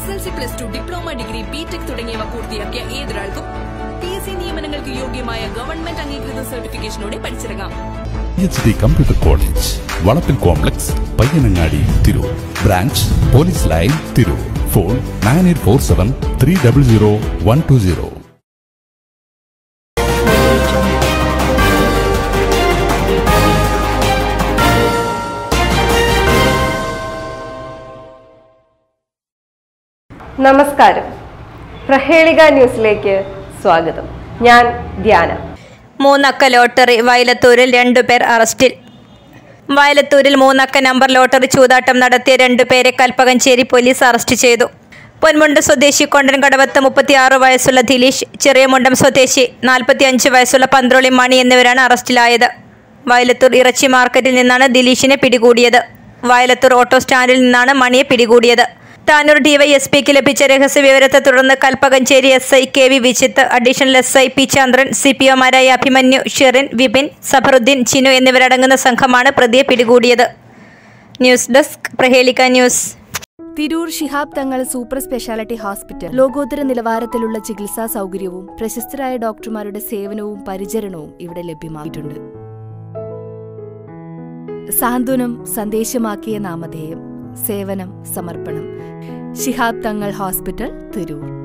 S L C plus two diploma degree BTech തുടങ്ങിയവ പൂർത്തിയാക്കിയ ഏതൊരാൾക്കും പി എസ് സി നിയമനങ്ങൾക്ക് യോഗ്യമായ ഗവൺമെന്റ് അംഗീകൃത സർട്ടിഫിക്കേഷനോടെ പഠിച്ചിറങ്ങാം എച്ച് ഡി കമ്പ്യൂട്ടർ കോളേജ് വളപ്പിൽ complex Payyanangadi Tirur branch police line Tirur phone nine eight four seven three double zero one two zero നമസ്കാരം പ്രഹേളിക ന്യൂസിലേക്ക് സ്വാഗതം ഞാൻ ധ്യാന മൂന്നക്ക ലോട്ടറി വയലത്തൂരിൽ രണ്ടുപേർ അറസ്റ്റിൽ വയലത്തൂരിൽ മൂന്നക്ക നമ്പർ ലോട്ടറി ചൂതാട്ടം നടത്തിയ രണ്ടുപേരെ കൽപ്പകഞ്ചേരി പോലീസ് അറസ്റ്റ് ചെയ്തു പൊന്മുണ്ടം സ്വദേശി കൊണ്ടൻ കടവത്ത് മുപ്പത്തിയാറ് വയസ്സുള്ള ദിലീഷ് ചെറിയമുണ്ടം സ്വദേശി നാൽപ്പത്തിയഞ്ച് വയസ്സുള്ള പന്ത്രോളി മണി എന്നിവരാണ് അറസ്റ്റിലായത് വയലത്തൂർ ഇറച്ചി മാർക്കറ്റിൽ നിന്നാണ് ദിലീഷിനെ പിടികൂടിയത് വയലത്തൂർ ഓട്ടോ സ്റ്റാൻഡിൽ നിന്നാണ് മണിയെ പിടികൂടിയത് താനൂർ ഡിവൈഎസ്പിക്ക് ലഭിച്ച രഹസ്യ വിവരത്തെ തുടർന്ന് Kalpakanchery S I K V Vijith additional S I P Chandran C P ഒമാരായ അഭിമന്യു ഷിറിൻ വിപിൻ സഫറുദ്ദീൻ ചിനു എന്നിവരടങ്ങുന്ന സംഘമാണ് പ്രതിയെ പിടികൂടിയത് news desk Prahelika news Tirur Shihab Thangal super speciality hospital ലോകോത്തര നിലവാരത്തിലുള്ള ചികിത്സാ സൗകര്യവും പ്രശസ്തരായ ഡോക്ടർമാരുടെ സേവനവും പരിചരണവും ഇവിടെ ലഭ്യമായിട്ടുണ്ട് സാന്ത്വനം സന്ദേശമാക്കിയ നാമധേയം സേവനം സമർപ്പണം ശിഹാബ് തങ്ങൾ ഹോസ്പിറ്റൽ തിരൂർ